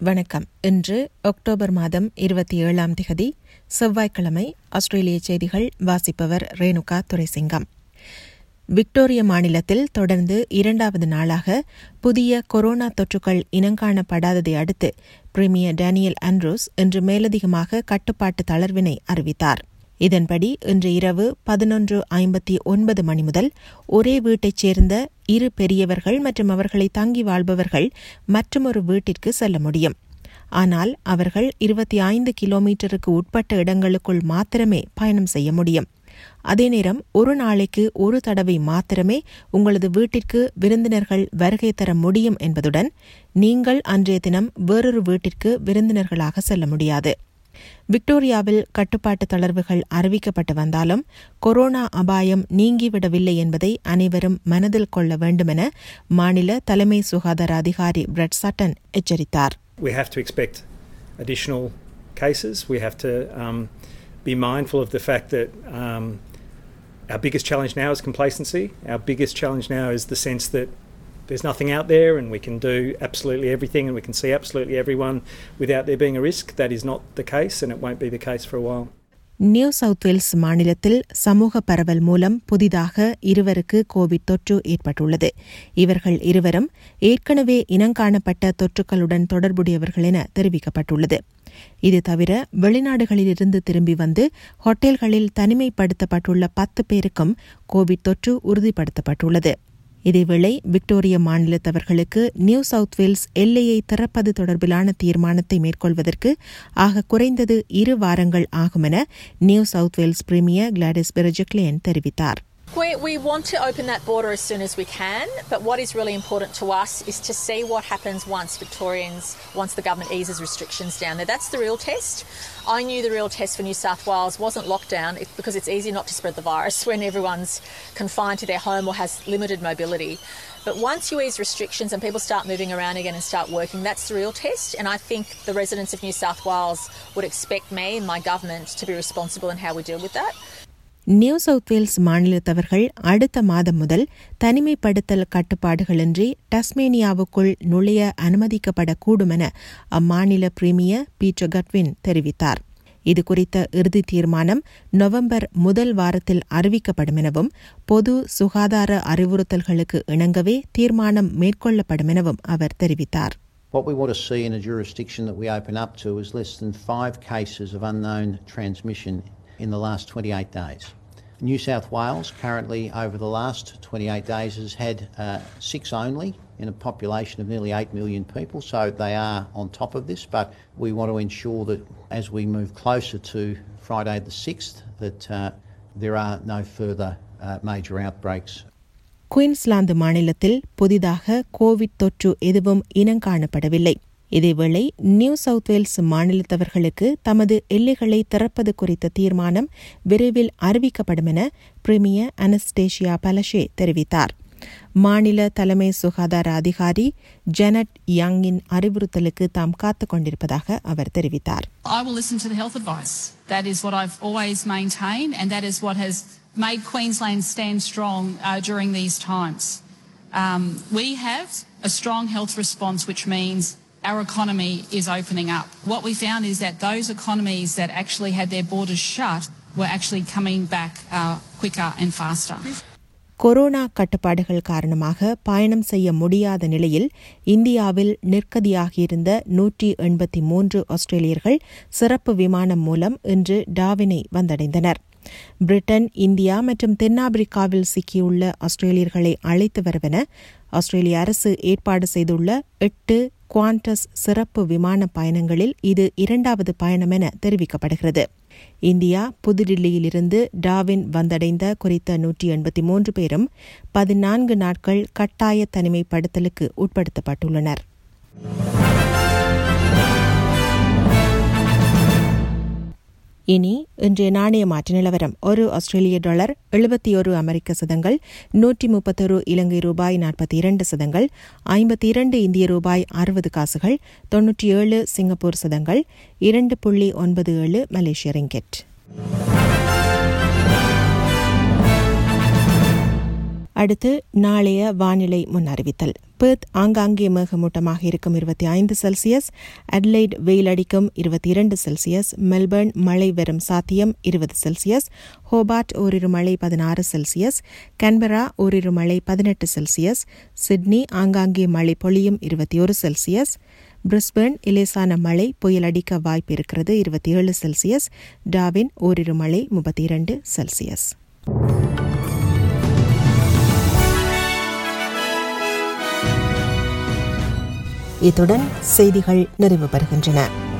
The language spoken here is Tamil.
வணக்கம் இன்று அக்டோபர் மாதம் இருபத்தி ஏழாம் திகதி செவ்வாய்க்கிழமை ஆஸ்திரேலிய செய்திகள் வாசிப்பவர் ரேணுகா துரைசிங்கம் விக்டோரிய மாநிலத்தில் தொடர்ந்து இரண்டாவது நாளாக புதிய கொரோனா தொற்றுகள் இனங்காணப்படாததை அடுத்து பிரீமியர் டேனியல் ஆண்ட்ரூஸ் இன்று மேலதிகமாக கட்டுப்பாட்டு தளர்வினை அறிவித்தார் இதன்படி இன்று இரவு பதினொன்று ஐம்பத்தி ஒன்பது மணி முதல் ஒரே வீட்டைச் சேர்ந்த இரு பெரியவர்கள் மற்றும் அவர்களை தங்கி வாழ்பவர்கள் மற்றொரு வீட்டிற்கு செல்ல முடியும் ஆனால் அவர்கள் இருபத்தி ஐந்து கிலோமீட்டருக்கு உட்பட்ட இடங்களுக்குள் மாத்திரமே பயணம் செய்ய முடியும் அதே நேரம் ஒரு நாளைக்கு ஒரு தடவை மாத்திரமே உங்களது வீட்டிற்கு விருந்தினர்கள் வருகை தர முடியும் என்பதுடன் நீங்கள் அன்றைய தினம் வேறொரு வீட்டிற்கு விருந்தினர்களாக செல்ல முடியாது விக்டோரியாவில் கட்டுப்பாட்டு தளர்வுகள் அறிவிக்கப்பட்டு வந்தாலும் கொரோனா அபாயம் நீங்கிவிடவில்லை என்பதை அனைவரும் மனதில் கொள்ள வேண்டுமென மாநில தலைமை சுகாதார அதிகாரி பிரெட் சட்டன் எச்சரித்தார் We have to expect additional cases. We have to um, be mindful of the fact that um, our biggest challenge now is complacency. Our biggest challenge now is the sense that there's nothing out there and we can do absolutely everything and we can see absolutely everyone without there being a risk. That is not the case and it won't be the case for a while. New South Wales மாநிலத்தில் சமூக பரவல் மூலம் புதிதாக இருவருக்கு கோவிட் தொற்று ஏற்பட்டுள்ளது இவர்கள் இருவரும் ஏற்கனவே இனங்காணப்பட்ட தொற்றுக்களுடன் தொடர்புடையவர்கள் என தெரிவிக்கப்பட்டுள்ளது இது தவிர வெளிநாடுகளிலிருந்து திரும்பி வந்து ஹோட்டல்களில் தனிமைப்படுத்தப்பட்டுள்ள பத்து பேருக்கும் கோவிட் தொற்று உறுதிப்படுத்தப்பட்டுள்ளது இதேவேளை விக்டோரிய மாநிலத்தவர்களுக்கு நியூ சவுத் வேல்ஸ் எல்லையை திறப்பது தொடர்பிலான தீர்மானத்தை மேற்கொள்வதற்கு ஆக குறைந்தது இரு வாரங்கள் ஆகும் என New South Wales premier Gladys Berejiklian தெரிவித்தார் We, we want to open that border as soon as we can, but what is really important to us is to see what happens once Victorians, once the government eases restrictions down there. That's the real test. I knew the real test for New South Wales wasn't lockdown it, because it's easy not to spread the virus when everyone's confined to their home or has limited mobility. But once you ease restrictions and people start moving around again and start working, that's the real test. And I think the residents of New South Wales would expect me and my government to be responsible in how we deal with that. New South Wales மாநிலத்தவர்கள் அடுத்த மாதம் முதல் தனிமைப்படுத்தல் கட்டுப்பாடுகளின்றி டஸ்மேனியாவுக்குள் நுழைய அனுமதிக்கப்படக்கூடும் என அம்மாநில பிரீமியர் பீட்டர் கட்வின் தெரிவித்தார் இதுகுறித்த இறுதி தீர்மானம் நவம்பர் முதல் வாரத்தில் அறிவிக்கப்படும் எனவும் பொது சுகாதார அறிவுறுத்தல்களுக்கு இணங்கவே தீர்மானம் மேற்கொள்ளப்படும் எனவும் அவர் தெரிவித்தார் What we want to see in a jurisdiction that we open up to is less than five cases of unknown transmission in the last 28 days. New South Wales currently, over the last 28 days, has had uh, six only in a population of nearly 8 million people, so they are on top of this. But we want to ensure that as we move closer to Friday the 6th, that uh, there are no further uh, major outbreaks Queensland மாநிலத்தில் புதிதாக கோவிட் தொற்று எதுவும் இனங்காணப்படவில்லை இதேவேளை நியூ சவுத் வேல்ஸ் மாநிலத்தவர்களுக்கு தமது எல்லைகளை திறப்பது குறித்த தீர்மானம் விரைவில் அறிவிக்கப்படும் என பிரிமியர் அனஸ்டேஷியா பலஷே தெரிவித்தார் மாநில தலைமை சுகாதார அதிகாரி ஜெனட் யங்கின் அறிவுறுத்தலுக்கு தாம் காத்துக் கொண்டிருப்பதாக அவர் தெரிவித்தார் I will listen to the health advice. That is what I've always maintained, and that is what has made Queensland stand strong uh, during these times. Um, we have a strong health response, which means our economy is opening up. What we found is that those economies that actually had their borders shut were actually coming back uh, quicker and faster. Corona கட்டுப்பாடுகள் காரணமாக பயணம் செய்ய முடியாத நிலையில் இந்தியாவில் நிற்கதியாகியிருந்த நூற்றி எண்பத்தி மூன்று ஆஸ்திரேலியர்கள் சிறப்பு விமானம் மூலம் இன்று டாவினை வந்தடைந்தனர் பிரிட்டன் இந்தியா மற்றும் தென்னாப்பிரிக்காவில் சிக்கியுள்ள ஆஸ்திரேலியர்களை அழைத்து வருவென ஆஸ்திரேலிய அரசு ஏற்பாடு செய்துள்ள எட்டு குவாண்டஸ் சிறப்பு விமான பயணங்களில் இது இரண்டாவது பயணம் என தெரிவிக்கப்படுகிறது இந்தியா புதுடில்லியிலிருந்து டாவின் வந்தடைந்த குறித்த நூற்றி எண்பத்தி மூன்று பேரும் பதினான்கு நாட்கள் கட்டாய தனிமைப்படுத்தலுக்கு உட்படுத்தப்பட்டுள்ளனர் இனி இன்றைய நாணய மாற்று நிலவரம் ஒரு ஆஸ்திரேலிய டாலர் எழுபத்தி ஒரு அமெரிக்க சதங்கள் நூற்றி முப்பத்தொரு இலங்கை ரூபாய் நாற்பத்தி இரண்டு சதங்கள் ஐம்பத்தி இரண்டு இந்திய ரூபாய் அறுபது காசுகள் தொன்னூற்றி ஏழு சிங்கப்பூர் சதங்கள் இரண்டு புள்ளி ஒன்பது ஏழு மலேசிய ரிங்கெட் அடுத்து நாளைய வானிலை முன்னறிவித்தல் பெர்த் ஆங்காங்கே மேகமூட்டமாக இருக்கும் இருபத்தி ஐந்து செல்சியஸ் அட்லைட் வெயிலடிக்கும் இருபத்தி இரண்டு செல்சியஸ் மெல்பர்ன் மழை வரும் சாத்தியம் இருபது செல்சியஸ் ஹோபார்ட் ஓரிரு மழை பதினாறு செல்சியஸ் கன்பரா ஓரிரு மழை பதினெட்டு செல்சியஸ் சிட்னி ஆங்காங்கே மழை பொழியும் இருபத்தி ஒரு செல்சியஸ் பிரிஸ்பேர்ன் இலேசான மழை புயல் அடிக்க வாய்ப்பு இருக்கிறது இருபத்தி ஏழு செல்சியஸ் டாவின் ஓரிரு மழை முப்பத்தி இரண்டு செல்சியஸ் இத்துடன் செய்திகள் நிறைவு பெறுகின்றன